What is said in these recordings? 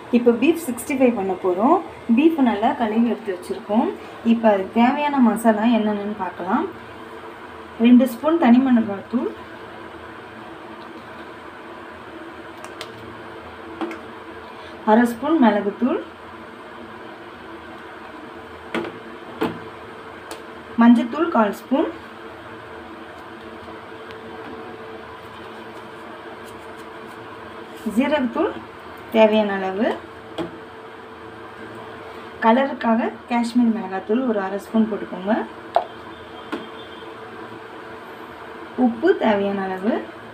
இப்போ beef sixty five பண்ண போகிறோம் பீஃப் நல்லா கழுவி எடுத்து வச்சுருக்கோம் இப்போ அதுக்கு தேவையான மசாலா என்னென்னு பார்க்கலாம் ரெண்டு ஸ்பூன் தனி மிளகாத்தூள் அரை ஸ்பூன் மிளகுத்தூள் மஞ்சத்தூள் கால் ஸ்பூன் ஜீரகத்தூள் தேவையான அளவு கலருக்காக காஷ்மீர் மிளகாத்தூள் ஒரு அரை ஸ்பூன் போட்டுக்கோங்க உப்பு தேவையான அளவு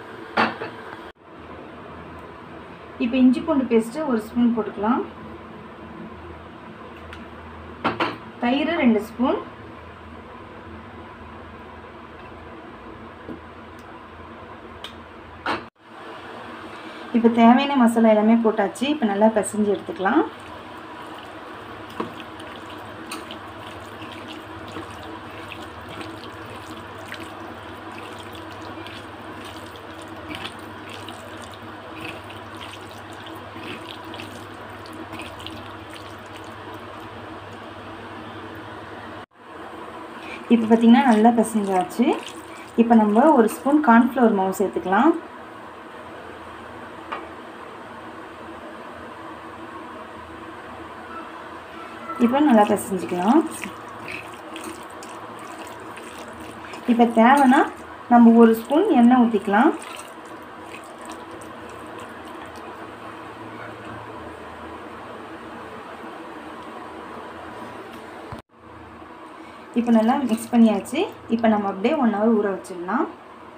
இப்போ இஞ்சி பூண்டு பேஸ்ட்டு ஒரு ஸ்பூன் போட்டுக்கலாம் தயிர் ரெண்டு ஸ்பூன் இப்போ தேவையான மசாலா எல்லாமே போட்டாச்சு இப்போ நல்லா பிசைஞ்சு எடுத்துக்கலாம் இப்போ பார்த்திங்கன்னா நல்லா பிசைஞ்சாச்சு இப்போ நம்ம ஒரு ஸ்பூன் கார்ன்ஃப்ளவர் மாவு சேர்த்துக்கலாம் இப்போ நல்லா பிசைஞ்சிக்கலாம் இப்போ தேவைன்னா நம்ம ஒரு ஸ்பூன் எண்ணெய் ஊற்றிக்கலாம் இப்போ நல்லா மிக்ஸ் பண்ணியாச்சு இப்போ நம்ம அப்படியே ஒன் ஹவர் ஊற வச்சிடலாம்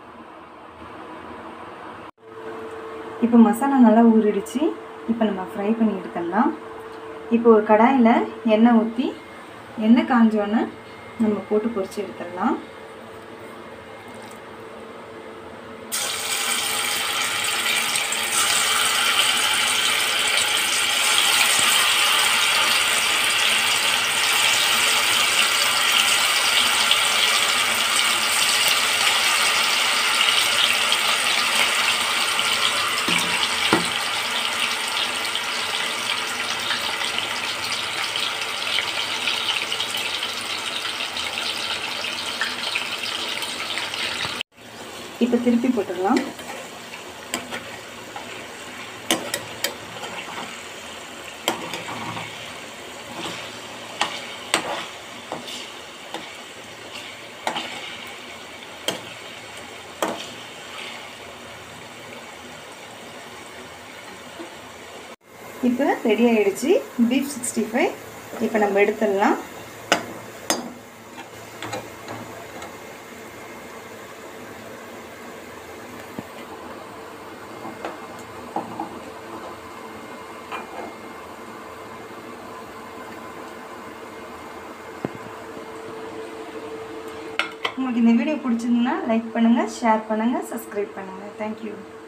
இப்போ மசாலா நல்லா ஊறிடுச்சு இப்போ நம்ம ஃப்ரை பண்ணி எடுத்துடலாம் இப்போ ஒரு கடாயில் எண்ணெய் ஊற்றி எண்ணெய் காஞ்சோன்னே நம்ம போட்டு பொரிச்சு எடுத்துடலாம் இப்போ திருப்பி போட்டுடலாம் இப்போ ரெடி ஆகிடுச்சு பீஃப் சிக்ஸ்டி ஃபைவ் இப்போ நம்ம எடுத்துடலாம் உங்களுக்கு இந்த வீடியோ பிடிச்சிருந்ததுன்னா லைக் பண்ணுங்கள் ஷேர் பண்ணுங்கள் சப்ஸ்கிரைப் பண்ணுங்கள் தேங்க்யூ